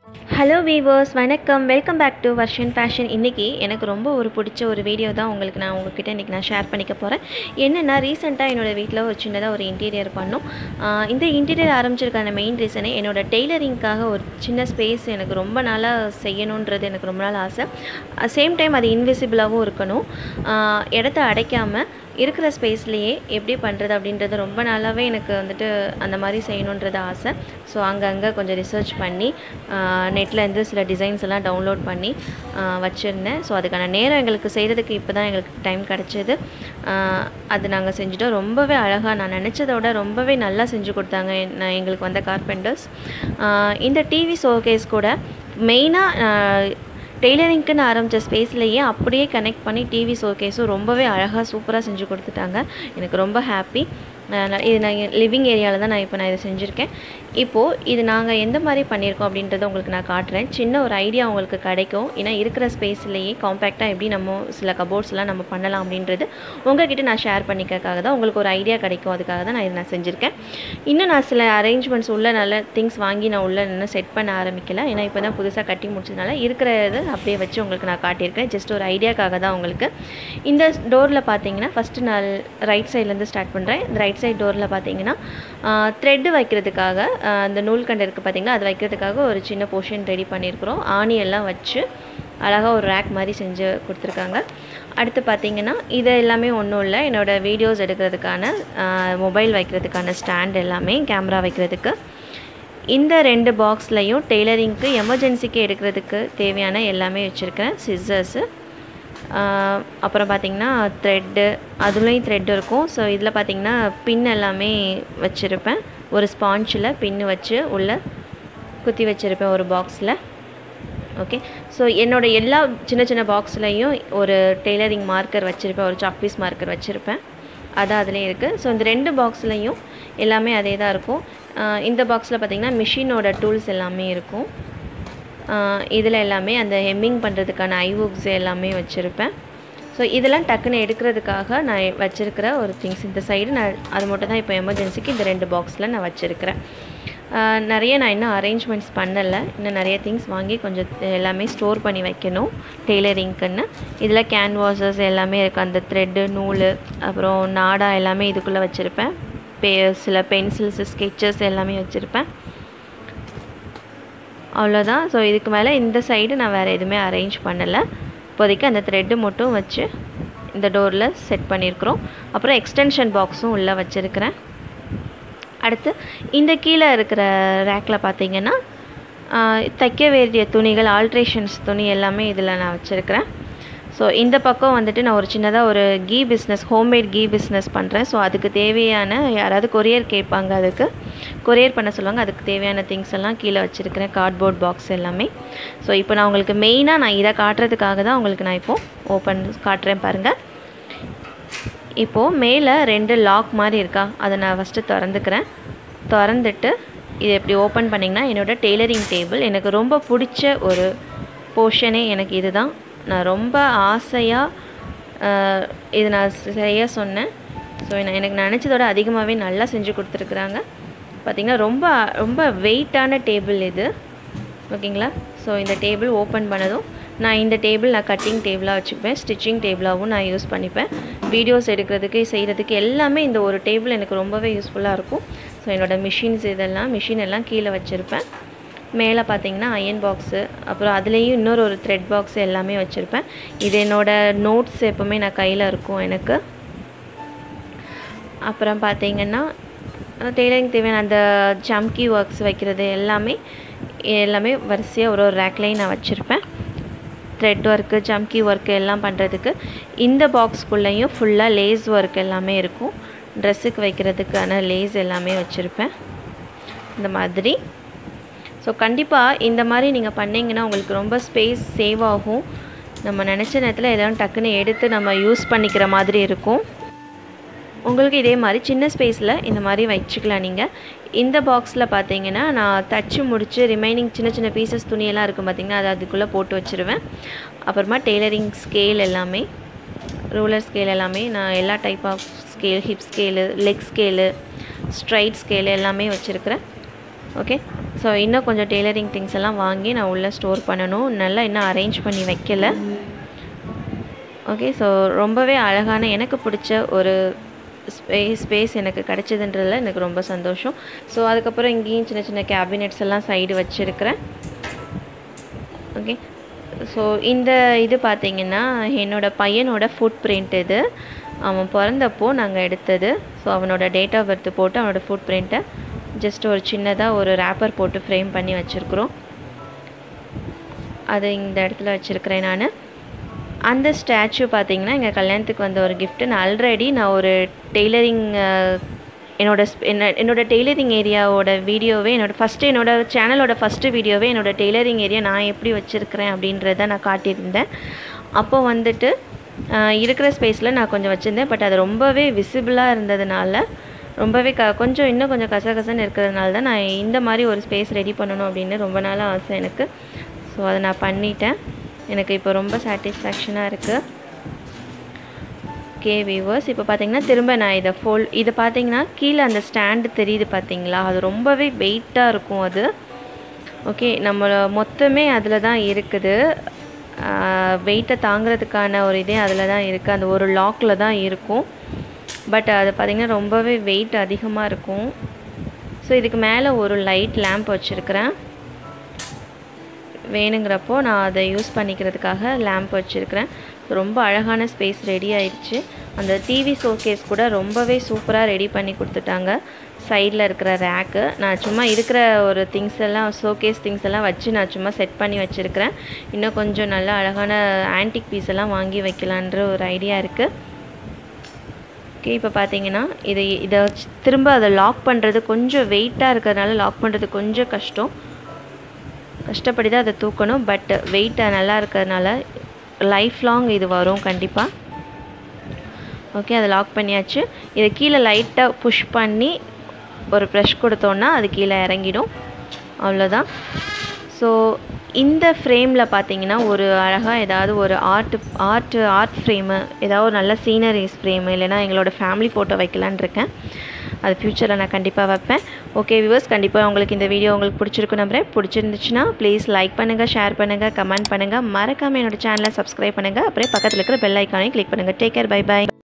hello viewers வணக்கம் welcome back to Varshan fashion இன்றைக்கி எனக்கு ரொம்ப ஒரு பிடிச்ச ஒரு வீடியோ தான் உங்களுக்கு நான் உங்ககிட்ட இன்றைக்கி நான் ஷேர் பண்ணிக்க போகிறேன் என்னென்னா ரீசெண்டாக என்னோடய வீட்டில் ஒரு சின்னதாக ஒரு இன்டீரியர் பண்ணோம் ஆஹ் இந்த இன்டீரியர் ஆரம்பிச்சிருக்கான மெயின் ரீசனே என்னோட டெய்லரிங்க்காக ஒரு சின்ன ஸ்பேஸ் எனக்கு ரொம்ப நாளாக செய்யணுன்றது எனக்கு ரொம்ப நாள் ஆசை சேம் டைம் அது இன்விசிபிளாகவும் இருக்கணும் ஆஹ் இடத்த அடைக்காமல் இருக்கிற ஸ்பேஸ்லேயே எப்படி பண்ணுறது அப்படின்றது ரொம்ப நாளாகவே எனக்கு வந்துட்டு அந்த மாதிரி செய்யணுன்றது ஆசை ஸோ அங்கங்கே கொஞ்சம் ரிசர்ச் பண்ணி நெட்டில் இருந்து சில டிசைன்ஸ் எல்லாம் டவுன்லோட் பண்ணி ஆஹ் வச்சுருந்தேன் ஸோ அதுக்கான நேரம் எங்களுக்கு செய்கிறதுக்கு இப்போ தான் எங்களுக்கு டைம் கிடச்சிது அது நாங்கள் செஞ்சுட்டோம் ரொம்பவே அழகாக நான் நினச்சதை விட ரொம்பவே நல்லா செஞ்சு கொடுத்தாங்க என்- நான் எங்களுக்கு வந்த கார்பெண்டர்ஸ் இந்த டிவி ஷோகேஸ் கூட மெயினாக டெய்லரிங்க்குன்னு ஆரம்பித்த ஸ்பேஸ்லேயே அப்படியே கனெக்ட் பண்ணி டிவி ஷோகேஸும் ரொம்பவே அழகாக சூப்பராக செஞ்சு கொடுத்துட்டாங்க எனக்கு ரொம்ப ஹாப்பி இது நான் லிவிங் ஏரியாவில் தான் நான் இப்போ நான் இதை செஞ்சுருக்கேன் இப்போது இது நாங்கள் எந்த மாதிரி பண்ணியிருக்கோம் அப்படின்றத உங்களுக்கு நான் காட்டுறேன் சின்ன ஒரு ஐடியா உங்களுக்கு கிடைக்கும் ஏன்னா இருக்கிற ஸ்பேஸ்லேயே காம்பேக்டாக எப்படி நம்ம சில கபோர்ட்ஸ்லாம் நம்ம பண்ணலாம் அப்படின்றது உங்ககிட்ட நான் ஷேர் பண்ணிக்கிறதுக்காக தான் உங்களுக்கு ஒரு ஐடியா கிடைக்கும் அதுக்காக தான் நான் இதை நான் செஞ்சுருக்கேன் இன்னும் நான் சில அரேஞ்ச்மெண்ட்ஸ் உள்ள நல்ல திங்ஸ் வாங்கி நான் உள்ள இன்னும் செட் பண்ண ஆரம்பிக்கல ஏன்னா இப்போ தான் புதுசாக கட்டி முடிச்சதுனால இருக்கிறது அப்படியே வச்சு உங்களுக்கு நான் காட்டியிருக்கேன் ஜஸ்ட் ஒரு ஐடியாக்காக தான் உங்களுக்கு இந்த டோரில் பார்த்தீங்கன்னா ஃபஸ்ட்டு நான் ரைட் சைட்லேருந்து ஸ்டார்ட் பண்ணுறேன் இந்த ரைட் சைட் டோரில் பார்த்தீங்கன்னா த்ரெட்டு வைக்கிறதுக்காக ஆஹ் அந்த நூல்கண்டு இருக்குது பார்த்தீங்களா அது வைக்கிறதுக்காக ஒரு சின்ன போர்ஷன் ரெடி பண்ணியிருக்கிறோம் ஆணி எல்லாம் வச்சு அழகாக ஒரு ரேக் மாதிரி செஞ்சு கொடுத்துருக்காங்க அடுத்து பார்த்தீங்கன்னா இது எல்லாமே ஒன்றும் இல்லை என்னோடய வீடியோஸ் எடுக்கிறதுக்கான மொபைல் வைக்கிறதுக்கான ஸ்டாண்ட் எல்லாமே கேமரா வைக்கிறதுக்கு இந்த ரெண்டு பாக்ஸ்லையும் டெய்லரிங்க்கு எமர்ஜென்சிக்கு எடுக்கிறதுக்கு தேவையான எல்லாமே வச்சுருக்கேன் சிஸ்ஸர்ஸு அப்புறம் பார்த்திங்கன்னா த்ரெட்டு அதுலேயும் த்ரெட் இருக்கும் ஸோ இதில் பார்த்திங்கன்னா பின் எல்லாமே வச்சுருப்பேன் ஒரு ஸ்பாஞ்சில் பின்னு வச்சு உள்ளே குத்தி வச்சுருப்பேன் ஒரு பாக்ஸில் ஓகே ஸோ என்னோடய எல்லா சின்ன சின்ன பாக்ஸ்லையும் ஒரு டெய்லரிங் மார்க்கர் வச்சுருப்பேன் ஒரு சாக்பீஸ் மார்க்கர் வச்சுருப்பேன் அது அதுலேயும் இருக்குது ஸோ இந்த ரெண்டு பாக்ஸ்லையும் எல்லாமே அதே தான் இருக்கும் ஆஹ் இந்த பாக்ஸில் பார்த்திங்கன்னா மிஷினோட டூல்ஸ் எல்லாமே இருக்கும் இதில் எல்லாமே அந்த ஹெம்மிங் பண்ணுறதுக்கான ஐவுக்ஸ் எல்லாமே வச்சுருப்பேன் ஸோ இதெல்லாம் டக்குன்னு எடுக்கிறதுக்காக நான் வச்சுருக்கிற ஒரு திங்ஸ் இந்த சைடு நான் அது மட்டும் தான் இப்போ எமர்ஜென்சிக்கு இந்த ரெண்டு பாக்ஸில் நான் வச்சுருக்கிறேன் ஆஹ் நிறைய நான் இன்னும் அரேஞ்ச்மெண்ட்ஸ் பண்ணலை இன்னும் நிறைய திங்ஸ் வாங்கி கொஞ்சம் எல்லாமே ஸ்டோர் பண்ணி வைக்கணும் டெய்லரிங்க்குன்னு இதில் கேன்வாசஸ் எல்லாமே இருக்குது அந்த த்ரெட்டு நூல் அப்புறம் நாடா எல்லாமே இதுக்குள்ளே வச்சுருப்பேன் பே சில பென்சில்ஸ் ஸ்கெச்சஸ் எல்லாமே வச்சுருப்பேன் அவ்வளோதான் ஸோ இதுக்கு மேலே இந்த சைடு நான் வேறு எதுவுமே அரேஞ்ச் பண்ணலை இப்போதைக்கு அந்த த்ரெட்டு மட்டும் வச்சு இந்த டோரில் செட் பண்ணியிருக்கிறோம் அப்புறம் எக்ஸ்டென்ஷன் பாக்ஸும் உள்ளே வச்சுருக்கிறேன் அடுத்து இந்த கீழே இருக்கிற ரேக்கில் பார்த்தீங்கன்னா ஆஹ், தைக்க வேண்டிய துணிகள் ஆல்ட்ரேஷன்ஸ் துணி எல்லாமே இதில் நான் வச்சுருக்கிறேன் ஸோ இந்த பக்கம் வந்துட்டு நான் ஒரு சின்னதாக ஒரு ghee business homemade ghee business பண்ணுறேன் ஸோ அதுக்கு தேவையான யாராவது கொரியர் கேட்பாங்க அதுக்கு கொரியர் பண்ண சொல்லுவாங்க அதுக்கு தேவையான திங்ஸ் எல்லாம் கீழே வச்சுருக்கிறேன் கார்ட்போர்ட் பாக்ஸ் எல்லாமே ஸோ இப்போ நான் உங்களுக்கு மெயினாக நான் இதை காட்டுறதுக்காக தான் உங்களுக்கு நான் இப்போது ஓப்பன் காட்டுறேன் பாருங்கள் இப்போது மேலே ரெண்டு லாக் மாதிரி இருக்கா அதை நான் ஃபஸ்ட்டு திறந்துக்கிறேன் திறந்துட்டு இது எப்படி ஓப்பன் பண்ணிங்கன்னா என்னோடய டெய்லரிங் டேபிள் எனக்கு ரொம்ப பிடிச்ச ஒரு போர்ஷனே எனக்கு இதுதான் நான் ரொம்ப ஆசையாக இது நான் செய்ய சொன்னேன் ஸோ நான் எனக்கு நினச்சதோட அதிகமாகவே நல்லா செஞ்சு கொடுத்துருக்குறாங்க பார்த்திங்கன்னா ரொம்ப ரொம்ப வெயிட்டான டேபிள் இது ஓகேங்களா ஸோ இந்த டேபிள் ஓப்பன் பண்ணதும் நான் இந்த டேபிள் நான் கட்டிங் டேபிளாக வச்சுப்பேன் ஸ்டிச்சிங் டேபிளாகவும் நான் யூஸ் பண்ணிப்பேன் வீடியோஸ் எடுக்கிறதுக்கு செய்கிறதுக்கு எல்லாமே இந்த ஒரு டேபிள் எனக்கு ரொம்பவே யூஸ்ஃபுல்லாக இருக்கும் ஸோ என்னோடய மிஷின்ஸ் இதெல்லாம் மிஷின் எல்லாம் கீழே வச்சுருப்பேன் மேலே பார்த்தீங்கன்னா அயன் பாக்ஸு அப்புறம் அதுலேயும் இன்னொரு ஒரு த்ரெட் பாக்ஸ் எல்லாமே வச்சுருப்பேன் இது என்னோடய நோட்ஸ் எப்போவுமே நான் கையில் இருக்கும் எனக்கு அப்புறம் பார்த்தீங்கன்னா டெய்லரிங் தேவையான அந்த ஜம்கி ஒர்க்ஸ் வைக்கிறது எல்லாமே எல்லாமே வரிசையாக ஒரு ஒரு ரேக்லையும் நான் வச்சுருப்பேன் த்ரெட் ஒர்க்கு ஜம்கி ஒர்க்கு எல்லாம் பண்ணுறதுக்கு இந்த பாக்ஸ்குள்ளேயும் ஃபுல்லாக லேஸ் ஒர்க் எல்லாமே இருக்கும் ட்ரெஸ்ஸுக்கு வைக்கிறதுக்கான லேஸ் எல்லாமே வச்சுருப்பேன் இந்த மாதிரி ஸோ கண்டிப்பாக இந்த மாதிரி நீங்கள் பண்ணிங்கன்னா உங்களுக்கு ரொம்ப ஸ்பேஸ் சேவ் ஆகும் நம்ம நினச்ச நேரத்தில் எதாவது டக்குன்னு எடுத்து நம்ம யூஸ் பண்ணிக்கிற மாதிரி இருக்கும் உங்களுக்கு இதே மாதிரி சின்ன ஸ்பேஸில் இந்த மாதிரி வச்சுக்கலாம் நீங்கள் இந்த பாக்ஸில் பார்த்தீங்கன்னா நான் தச்சு முடித்து ரிமைனிங் சின்ன சின்ன பீசஸ் துணியெல்லாம் இருக்கும் பார்த்தீங்கன்னா அது அதுக்குள்ளே போட்டு வச்சுருவேன் அப்புறமா டெய்லரிங் ஸ்கேல் எல்லாமே ரூலர் ஸ்கேல் எல்லாமே நான் எல்லா type of scale hip scale leg scale straight scale எல்லாமே வச்சுருக்கிறேன் ஓகே ஸோ இன்னும் கொஞ்சம் டெய்லரிங் திங்ஸ் எல்லாம் வாங்கி நான் உள்ளே ஸ்டோர் பண்ணணும் நல்லா இன்னும் அரேஞ்ச் பண்ணி வைக்கல ஓகே ஸோ ரொம்பவே அழகான எனக்கு பிடிச்ச ஒரு ஸ்பேஸ் ஸ்பேஸ் எனக்கு கிடச்சதுன்றதுல எனக்கு ரொம்ப சந்தோஷம் ஸோ அதுக்கப்புறம் இங்கேயும் சின்ன சின்ன கேபினெட்ஸ் எல்லாம் சைடு வச்சுருக்கிறேன் ஓகே ஸோ இந்த இது பார்த்திங்கன்னா என்னோடய பையனோட ஃபுட் பிரிண்ட் இது அவன் பிறந்தப்போ நாங்கள் எடுத்தது ஸோ அவனோட டேட் ஆஃப் பர்த் போட்டு அவனோட ஃபுட் பிரிண்ட்டை ஜஸ்ட் ஒரு சின்னதாக ஒரு ரேப்பர் போட்டு ஃப்ரேம் பண்ணி வச்சுருக்குறோம் அது இந்த இடத்துல வச்சுருக்கிறேன் நான் அந்த ஸ்டாச்சு பார்த்தீங்கன்னா எங்கள் கல்யாணத்துக்கு வந்த ஒரு gift நான் ஆல்ரெடி நான் ஒரு டெய்லரிங் என்னோட ஸ்ப்- என்ன என்னோட டெய்லரிங் ஏரியாவோட வீடியோவே என்னோட ஃபஸ்ட்டு என்னோட சேனலோட ஃபஸ்ட்டு வீடியோவே என்னோட டெய்லரிங் ஏரியா நான் எப்படி வச்சுருக்கிறேன் அப்படின்றத நான் காட்டியிருந்தேன் அப்போ வந்துட்டு ஆஹ், இருக்கிற ஸ்பேஸில் நான் கொஞ்சம் வச்சுருந்தேன் பட் அது ரொம்பவே விசிபிளாக இருந்ததுனால ரொம்பவே க கொஞ்சம் இன்னும் கொஞ்சம் கசகசன்னு இருக்கிறதுனால தான் நான் இந்த மாதிரி ஒரு ஸ்பேஸ் ரெடி பண்ணணும் அப்படின்னு ரொம்ப நாளாக ஆசை எனக்கு ஸோ அதை நான் பண்ணிட்டேன் எனக்கு இப்போ ரொம்ப சாட்டிஸ்ஃபேக்ஷனாக இருக்குது ஓகே வியூவர்ஸ் இப்போ பார்த்தீங்கன்னா திரும்ப நான் இதை ஃபோல் இது பார்த்தீங்கன்னா கீழே அந்த ஸ்டாண்டு தெரியுது பார்த்தீங்களா அது ரொம்பவே வெயிட்டாக இருக்கும் அது ஓகே நம்ம மொத்தமே அதில் தான் இருக்குது வெயிட்டை தாங்கிறதுக்கான ஒரு இதே அதில் தான் இருக்குது அந்த ஒரு லாக்கில் தான் இருக்கும் பட் அது பார்த்திங்கன்னா ரொம்பவே வெயிட் அதிகமாக இருக்கும் ஸோ இதுக்கு மேலே ஒரு லைட் லேம்ப் வச்சுருக்கிறேன் வேணுங்கிறப்போ நான் அதை யூஸ் பண்ணிக்கிறதுக்காக லேம்ப் வச்சுருக்கிறேன் ரொம்ப அழகான ஸ்பேஸ் ரெடி ஆயிடுச்சு அந்த டிவி ஷோகேஸ் கூட ரொம்பவே சூப்பராக ரெடி பண்ணி கொடுத்துட்டாங்க சைடில் இருக்கிற ரேக்கு நான் சும்மா இருக்கிற ஒரு திங்ஸ் எல்லாம் ஷோகேஸ் திங்ஸ் எல்லாம் வச்சு நான் சும்மா செட் பண்ணி வச்சுருக்கிறேன் இன்னும் கொஞ்சம் நல்ல அழகான ஆன்டிக் பீஸ் எல்லாம் வாங்கி வைக்கலான்ற ஒரு ஐடியா இருக்குது ஓகே இப்போ பார்த்தீங்கன்னா இதை இதை வச்சு திரும்ப அதை லாக் பண்ணுறது கொஞ்சம் வெயிட்டாக இருக்கிறதுனால லாக் பண்ணுறது கொஞ்சம் கஷ்டம் கஷ்டப்படி தான் அதை தூக்கணும் பட் வெயிட் நல்லா இருக்கிறதுனால லைஃப் லாங் இது வரும் கண்டிப்பாக ஓகே அதை லாக் பண்ணியாச்சு இதை கீழே லைட்டாக புஷ் பண்ணி ஒரு ப்ரெஷ் கொடுத்தோன்னா அது கீழே இறங்கிடும் அவ்வளோதான் ஸோ இந்த ஃப்ரேமில் பார்த்தீங்கன்னா ஒரு அழகாக ஏதாவது ஒரு ஆர்ட் ஆர்ட் ஆர்ட் ஃப்ரேமு ஏதாவது ஒரு நல்ல சீனரிஸ் ஃப்ரேமு இல்லைன்னா எங்களோட ஃபேமிலி ஃபோட்டோ வைக்கலான்னு இருக்கேன் அது ஃப்யூச்சரில் நான் கண்டிப்பாக வைப்பேன் ஓகே வியூவர்ஸ் கண்டிப்பாக உங்களுக்கு இந்த வீடியோ உங்களுக்கு பிடிச்சிருக்கு நம்புறேன் பிடிச்சிருந்துச்சுன்னா ப்ளீஸ் லைக் பண்ணுங்கள் ஷேர் பண்ணுங்கள் கமெண்ட் பண்ணுங்கள் மறக்காமல் என்னோட சேனலை சப்ஸ்கிரைப் பண்ணுங்கள் அப்புறம் பக்கத்தில் இருக்கிற பெல் ஐக்கானையும் கிளிக் பண்ணுங்கள் டேக் கேர் பை பை